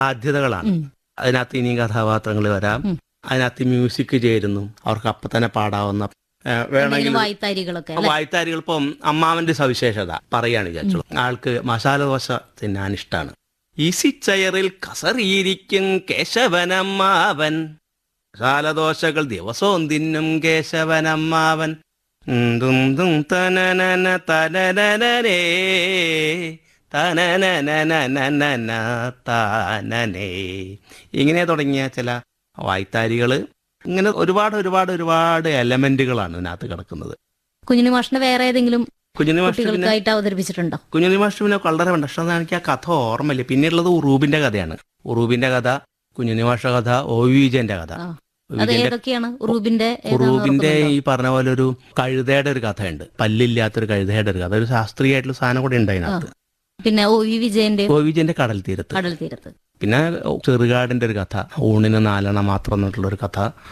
സാധ്യതകളാണ് ഉം. അതിനകത്ത് ഇനിയും കഥാപാത്രങ്ങൾ വരാം ഉം. അതിനകത്ത് മ്യൂസിക് ചേരുന്നു അവർക്ക് അപ്പൊ തന്നെ പാടാവുന്ന ഏ, വേണമെങ്കിൽ എന്തെങ്കിലും വായ്ത്താരികളൊക്കെ അല്ലെ വായ്ത്താരികൾ ഇപ്പം അമ്മാവന്റെ സവിശേഷത പറയാണ് വിചാരിച്ചോളൂ ആൾക്ക് മസാല ദോശ തിന്നാൻ ഇഷ്ടമാണ് ഈസിച്ചയറിൽ കസറിയിരിക്കും കേശവനമ്മാവൻ മസാലദോശകൾ ദിവസവും തിന്നും കേശവനമ്മാവൻ ഉം ദും ദും തനനന തനനനനേ തനനനനനനന താനനേ ഇങ്ങനെ തുടങ്ങിയ ചില വായ്ത്താരികൾ ഇങ്ങനെ ഒരുപാട് ഒരുപാട് ഒരുപാട് എലമെന്റുകളാണ് ഇതിനകത്ത് കിടക്കുന്നത് കുഞ്ഞിന് മാഷിന്റെ വേറെ ഏതെങ്കിലും കുഞ്ഞുണ്ണി മാഷ്ടർ പിന്നെ കുട്ടികൾക്കായിട്ട് അവതരിപ്പിച്ചിട്ടുണ്ടോ കുഞ്ഞുണ്ണി മാഷ്ടർ പിന്നെ വളരെ ഉണ്ട് പക്ഷെ എനിക്ക് ആ കഥ ഓർമ്മയില്ല പിന്നെയുള്ളത് ഉറൂബിന്റെ കഥയാണ് ഉറൂബിന്റെ കഥ കുഞ്ഞുണ്ണി മാഷ്ട കഥ ഒ വി വിജയന്റെ കഥ ആ. ഒ. അത് വിജയന്റെ ഏതൊക്കെയാണ് ഉറൂബിന്റെ ഏതാണെന്ന് ഉറൂബിന്റെ ഓർക്കുന്നുണ്ടോ? ഈ പറഞ്ഞ പോലെ ഒരു കഴുതയുടെ ഒരു കഥയുണ്ട് പല്ലില്ലാത്തൊരു കഴുതയുടെ ഒരു കഥ ഒരു ശാസ്ത്രീയമായിട്ടുള്ള സാധനം കൂടെ ഉണ്ട് അതിനകത്ത് പിന്നെ ഒ വി വിജയന്റെ ഒ വി വിജയന്റെ കടൽ തീരത്ത് കടൽ തീരത്ത് പിന്നെ ചെറുകാടിന്റെ ഒരു കഥ ഊണിന് നാലെണ്ണ മാത്രം എന്നിട്ടുള്ള ഒരു കഥ